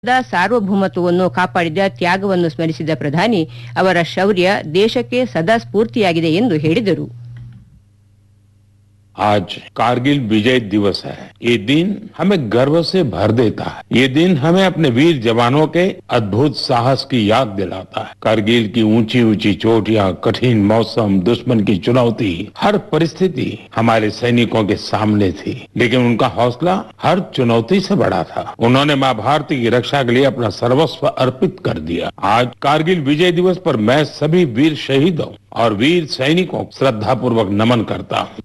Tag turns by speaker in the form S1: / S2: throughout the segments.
S1: the ಸಾರ್ವಭೌಮತ್ವವನ್ನು ಕಾಪಾಡಿದ ತ್ಯಾಗವನ್ನು ಸ್ಮರಿಸಿದ ಪ್ರಧಾನಿ ಅವರ ಶೌರ್ಯ ದೇಶಕ್ಕೆ ಸದಾ ಸ್ಫೂರ್ತಿಯಾಗಿದೆ ಎಂದು ಹೇಳಿದರು
S2: आज कारगिल विजय दिवस है ये दिन हमें गर्व से भर देता है ये दिन हमें अपने वीर जवानों के अद्भुत साहस की याद दिलाता है कारगिल की ऊंची ऊंची चोटियां कठिन मौसम दुश्मन की चुनौती हर परिस्थिति हमारे सैनिकों के सामने थी लेकिन उनका हौसला हर चुनौती से बड़ा था उन्होंने मां भारती की रक्षा के लिए अपना सर्वस्व अर्पित कर दिया आज कारगिल विजय दिवस पर मैं सभी वीर शहीदों और वीर सैनिकों को श्रद्धापूर्वक नमन करता हूँ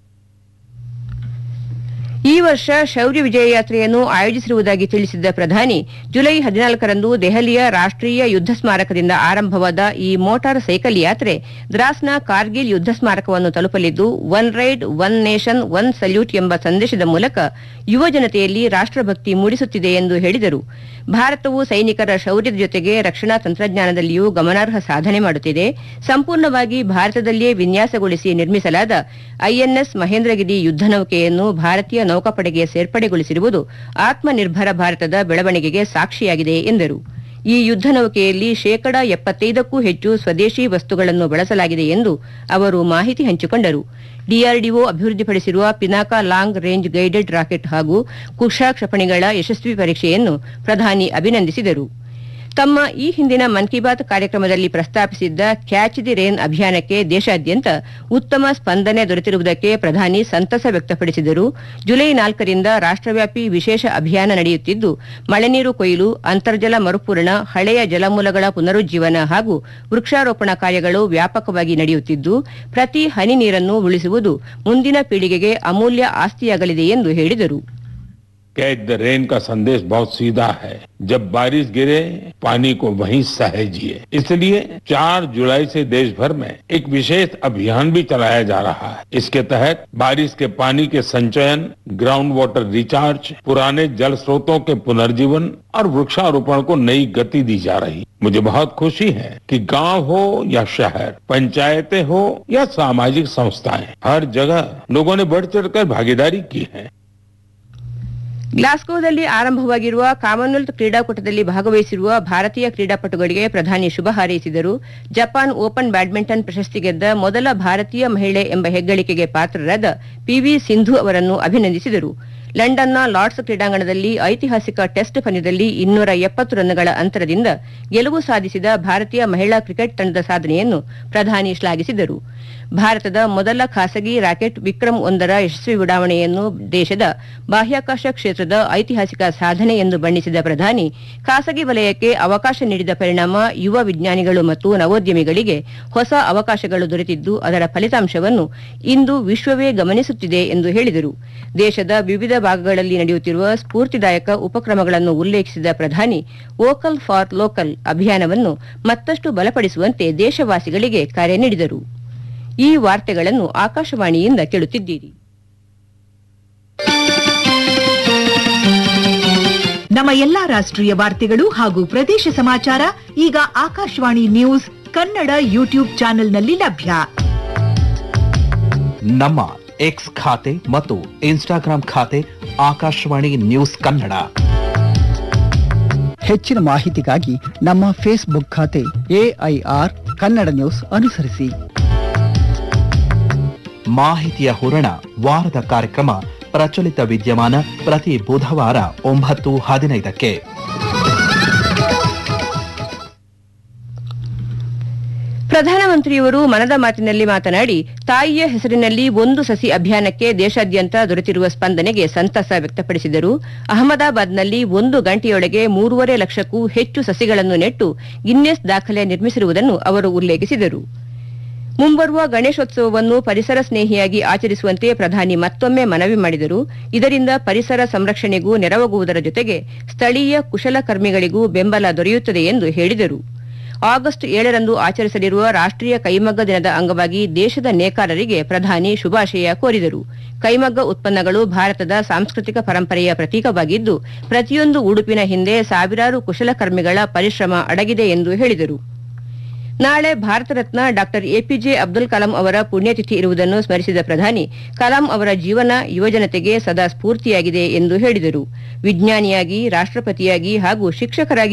S1: ಈ ವರ್ಷ ಶೌರ್ಯ ವಿಜಯ ಯಾತ್ರೆಯನ್ನು ಆಯೋಜಿಸಿರುವುದಾಗಿ ತಿಳಿಸಿದ್ದ ಪ್ರಧಾನಿ ಜುಲೈ ಹದಿನಾಲ್ಕರಂದು ದೆಹಲಿಯ ರಾಷ್ಟೀಯ ಯುದ್ಧ ಸ್ಮಾರಕದಿಂದ ಆರಂಭವಾದ ಈ ಮೋಟಾರ್ ಸೈಕಲ್ ಯಾತ್ರೆ ದ್ರಾಸ್ನ ಕಾರ್ಗಿಲ್ ಯುದ್ಧ ಸ್ಮಾರಕವನ್ನು ತಲುಪಲಿದ್ದು one ride one nation one salute ಎಂಬ ಸಂದೇಶದ ಮೂಲಕ ಯುವ ಜನತೆಯಲ್ಲಿ ರಾಷ್ಟಭಕ್ತಿ ಮೂಡಿಸುತ್ತಿದೆ ಎಂದು ಹೇಳಿದರು ಭಾರತವು ಸೈನಿಕರ ಶೌರ್ಯದ ಜೊತೆಗೆ ರಕ್ಷಣಾ ತಂತ್ರಜ್ಞಾನದಲ್ಲಿಯೂ ಗಮನಾರ್ಹ ಸಾಧನೆ ಮಾಡುತ್ತಿದೆ ಸಂಪೂರ್ಣವಾಗಿ ಭಾರತದಲ್ಲಿಯೇ ವಿನ್ಯಾಸಗೊಳಿಸಿ ನಿರ್ಮಿಸಲಾದ ಐಎನ್ಎಸ್ ಮಹೇಂದ್ರಗಿರಿ ಯುದ್ಧ ನೌಕೆಯನ್ನು ಭಾರತೀಯ ನೌಕಾಪಡೆಗೆ ಸೇರ್ಪಡೆಗೊಳಿಸಿರುವುದು ಆತ್ಮನಿರ್ಭರ ಭಾರತದ ಬೆಳವಣಿಗೆಗೆ ಸಾಕ್ಷಿಯಾಗಿದೆ ಎಂದರು ಈ ಯುದ್ಧ ನೌಕೆಯಲ್ಲಿ ಶೇಕಡಾ ಎಪ್ಪತ್ತೈದಕ್ಕೂ ಹೆಚ್ಚು ಸ್ವದೇಶಿ ವಸ್ತುಗಳನ್ನು ಬಳಸಲಾಗಿದೆ ಎಂದು ಅವರು ಮಾಹಿತಿ ಹಂಚಿಕೊಂಡರು ಡಿಆರ್ಡಿಒ ಅಭಿವೃದ್ಧಿಪಡಿಸಿರುವ Pinaka long range guided rocket ಹಾಗೂ ಕುಶಾ ಕ್ಷಿಪಣಿಗಳ ಯಶಸ್ವಿ ಪರೀಕ್ಷೆಯನ್ನು ಪ್ರಧಾನಿ ಅಭಿನಂದಿಸಿದರು ತಮ್ಮ ಈ ಹಿಂದಿನ ಮನ್ ಕಿ ಬಾತ್ ಕಾರ್ಯಕ್ರಮದಲ್ಲಿ ಪ್ರಸ್ತಾಪಿಸಿದ್ದ ಕ್ಯಾಚ್ ದಿ ರೇನ್ ಅಭಿಯಾನಕ್ಕೆ ದೇಶಾದ್ಯಂತ ಉತ್ತಮ ಸ್ಪಂದನೆ ದೊರೆತಿರುವುದಕ್ಕೆ ಪ್ರಧಾನಿ ಸಂತಸ ವ್ಯಕ್ತಪಡಿಸಿದರು ಜುಲೈ ನಾಲ್ಕರಿಂದ ರಾಷ್ಟವ್ಯಾಪಿ ವಿಶೇಷ ಅಭಿಯಾನ ನಡೆಯುತ್ತಿದ್ದು ಮಳೆನೀರು ಕೊಯ್ಲು ಅಂತರ್ಜಲ ಮರುಪೂರಣ ಹಳೆಯ ಜಲಮೂಲಗಳ ಪುನರುಜ್ಜೀವನ ಹಾಗೂ ವೃಕ್ಷಾರೋಪಣ ಕಾರ್ಯಗಳು ವ್ಯಾಪಕವಾಗಿ ನಡೆಯುತ್ತಿದ್ದು ಪ್ರತಿ ಹನಿ ನೀರನ್ನು ಉಳಿಸುವುದು ಮುಂದಿನ ಪೀಳಿಗೆಗೆ ಅಮೂಲ್ಯ ಆಸ್ತಿಯಾಗಲಿದೆ ಎಂದು ಹೇಳಿದರು
S2: कैच द रेन का संदेश बहुत सीधा है जब बारिश गिरे पानी को वहीं सहेजिए इसलिए 4 जुलाई से देश भर में एक विशेष अभियान भी चलाया जा रहा है इसके तहत बारिश के पानी के संचयन ग्राउंड वाटर रिचार्ज पुराने जल स्रोतों के पुनर्जीवन और वृक्षारोपण को नई गति दी जा रही मुझे बहुत खुशी है कि गांव हो या शहर पंचायतें हो या सामाजिक संस्थाएं हर जगह लोगों ने बढ़ चढ़कर भागीदारी की है
S1: ಗ್ಲಾಸ್ಗೋದಲ್ಲಿ ಆರಂಭವಾಗಿರುವ ಕಾಮನ್ವೆಲ್ತ್ ಕ್ರೀಡಾಕೂಟದಲ್ಲಿ ಭಾಗವಹಿಸಿರುವ ಭಾರತೀಯ ಕ್ರೀಡಾಪಟುಗಳಿಗೆ ಪ್ರಧಾನಿ ಶುಭ ಹಾರೈಸಿದರು ಜಪಾನ್ ಓಪನ್ ಬ್ಯಾಡ್ಮಿಂಟನ್ ಪ್ರಶಸ್ತಿ ಗೆದ್ದ ಮೊದಲ ಭಾರತೀಯ ಮಹಿಳೆ ಎಂಬ ಹೆಗ್ಗಳಿಕೆಗೆ ಪಾತ್ರರಾದ ಪಿವಿ ಸಿಂಧು ಅವರನ್ನು ಅಭಿನಂದಿಸಿದರು ಲಂಡನ್ನ ಲಾರ್ಡ್ಸ್ ಕ್ರೀಡಾಂಗಣದಲ್ಲಿ ಐತಿಹಾಸಿಕ ಟೆಸ್ಟ್ ಪಂದ್ಯದಲ್ಲಿ ಇನ್ನೂರ ಎಪ್ಪತ್ತು ರನ್ಗಳ ಅಂತರದಿಂದ ಗೆಲುವು ಸಾಧಿಸಿದ ಭಾರತೀಯ ಮಹಿಳಾ ಕ್ರಿಕೆಟ್ ತಂಡದ ಸಾಧನೆಯನ್ನು ಪ್ರಧಾನಿ ಶ್ಲಾಘಿಸಿದರು ಭಾರತದ ಮೊದಲ ಖಾಸಗಿ ರಾಕೆಟ್ ವಿಕ್ರಮ್ ಒಂದರ ಯಶಸ್ವಿ ಉಡಾವಣೆಯನ್ನು ದೇಶದ ಬಾಹ್ಯಾಕಾಶ ಕ್ಷೇತ್ರದ ಐತಿಹಾಸಿಕ ಸಾಧನೆ ಎಂದು ಬಣ್ಣಿಸಿದ ಪ್ರಧಾನಿ ಖಾಸಗಿ ವಲಯಕ್ಕೆ ಅವಕಾಶ ನೀಡಿದ ಪರಿಣಾಮ ಯುವ ವಿಜ್ಞಾನಿಗಳು ಮತ್ತು ನವೋದ್ಯಮಿಗಳಿಗೆ ಹೊಸ ಅವಕಾಶಗಳು ದೊರೆತಿದ್ದು ಅದರ ಫಲಿತಾಂಶವನ್ನು ಇಂದು ವಿಶ್ವವೇ ಗಮನಿಸುತ್ತಿದೆ ಎಂದು ಹೇಳಿದರು ದೇಶದ ವಿವಿಧ ಭಾಗಗಳಲ್ಲಿ ನಡೆಯುತ್ತಿರುವ ಸ್ಫೂರ್ತಿದಾಯಕ ಉಪಕ್ರಮಗಳನ್ನು ಉಲ್ಲೇಖಿಸಿದ ಪ್ರಧಾನಿ ವೋಕಲ್ ಫಾರ್ ಲೋಕಲ್ ಅಭಿಯಾನವನ್ನು ಮತ್ತಷ್ಟು ಬಲಪಡಿಸುವಂತೆ ದೇಶವಾಸಿಗಳಿಗೆ ಕರೆ ನೀಡಿದರು ಈ ವಾರ್ತೆಗಳನ್ನು ಆಕಾಶವಾಣಿಯಿಂದ ಕೇಳುತ್ತಿದ್ದೀರಿ
S3: ನಮ್ಮ ಎಲ್ಲಾ ರಾಷ್ಟ್ರೀಯ ವಾರ್ತೆಗಳು ಹಾಗೂ ಪ್ರದೇಶ ಸಮಾಚಾರ ಈಗ ಆಕಾಶವಾಣಿ ನ್ಯೂಸ್ ಕನ್ನಡ ಯೂಟ್ಯೂಬ್ ಚಾನೆಲ್ನಲ್ಲಿ ಲಭ್ಯ
S4: ನಮ್ಮ ಎಕ್ಸ್ ಖಾತೆ ಮತ್ತು ಇನ್ಸ್ಟಾಗ್ರಾಂ ಖಾತೆ ಆಕಾಶವಾಣಿ ನ್ಯೂಸ್ ಕನ್ನಡ
S5: ಹೆಚ್ಚಿನ ಮಾಹಿತಿಗಾಗಿ ನಮ್ಮ ಫೇಸ್ಬುಕ್ ಖಾತೆ ಎಐಆರ್ ಕನ್ನಡ ನ್ಯೂಸ್ ಅನುಸರಿಸಿ
S4: ಮಾಹಿತಿಯ ಹೂರಣ ವಾರದ ಕಾರ್ಯಕ್ರಮ ಪ್ರಚಲಿತ ವಿದ್ಯಮಾನ ಪ್ರತಿ ಬುಧವಾರ ಒಂಬತ್ತು ಹದಿನೈದಕ್ಕೆ
S1: ಪ್ರಧಾನಮಂತ್ರಿಯವರು ಮನದ ಮಾತಿನಲ್ಲಿ ಮಾತನಾಡಿ ತಾಯಿಯ ಹೆಸರಿನಲ್ಲಿ ಒಂದು ಸಸಿ ಅಭಿಯಾನಕ್ಕೆ ದೇಶಾದ್ಯಂತ ದೊರೆತಿರುವ ಸ್ಪಂದನೆಗೆ ಸಂತಸ ವ್ಯಕ್ತಪಡಿಸಿದರು ಅಹಮದಾಬಾದ್ನಲ್ಲಿ ಒಂದು ಗಂಟೆಯೊಳಗೆ ಮೂರುವರೆ ಲಕ್ಷಕ್ಕೂ ಹೆಚ್ಚು ಸಸಿಗಳನ್ನು ನೆಟ್ಟು ಗಿನ್ನೆಸ್ ದಾಖಲೆ ನಿರ್ಮಿಸಿರುವುದನ್ನು ಅವರು ಉಲ್ಲೇಖಿಸಿದರು ಮುಂಬರುವ ಗಣೇಶೋತ್ಸವವನ್ನು ಪರಿಸರ ಸ್ನೇಹಿಯಾಗಿ ಆಚರಿಸುವಂತೆ ಪ್ರಧಾನಿ ಮತ್ತೊಮ್ಮೆ ಮನವಿ ಮಾಡಿದರು ಇದರಿಂದ ಪರಿಸರ ಸಂರಕ್ಷಣೆಗೂ ನೆರವಾಗುವುದರ ಜೊತೆಗೆ ಸ್ಥಳೀಯ ಕುಶಲಕರ್ಮಿಗಳಿಗೂ ಬೆಂಬಲ ದೊರೆಯುತ್ತದೆ ಎಂದು ಹೇಳಿದರು ಆಗಸ್ಟ್ ಏಳರಂದು ಆಚರಿಸಲಿರುವ ರಾಷ್ಟೀಯ ಕೈಮಗ್ಗ ದಿನದ ಅಂಗವಾಗಿ ದೇಶದ ನೇಕಾರರಿಗೆ ಪ್ರಧಾನಿ ಶುಭಾಶಯ ಕೋರಿದರು ಕೈಮಗ್ಗ ಉತ್ಪನ್ನಗಳು ಭಾರತದ ಸಾಂಸ್ಕೃತಿಕ ಪರಂಪರೆಯ ಪ್ರತೀಕವಾಗಿದ್ದು ಪ್ರತಿಯೊಂದು ಉಡುಪಿನ ಹಿಂದೆ ಸಾವಿರಾರು ಕುಶಲಕರ್ಮಿಗಳ ಪರಿಶ್ರಮ ಅಡಗಿದೆ ಎಂದು ಹೇಳಿದರು ನಾಳೆ ಭಾರತ ರತ್ನ ಡಾಕ್ಟರ್ ಎಪಿಜೆ ಅಬ್ದುಲ್ ಕಲಾಂ ಅವರ ಪುಣ್ಯತಿಥಿ ಇರುವುದನ್ನು ಸ್ಮರಿಸಿದ ಪ್ರಧಾನಿ ಕಲಾಂ ಅವರ ಜೀವನ ಯುವಜನತೆಗೆ ಸದಾ ಸ್ಫೂರ್ತಿಯಾಗಿದೆ ಎಂದು ಹೇಳಿದರು ವಿಜ್ಞಾನಿಯಾಗಿ ರಾಷ್ಟಪತಿಯಾಗಿ ಹಾಗೂ ಶಿಕ್ಷಕರಾಗಿ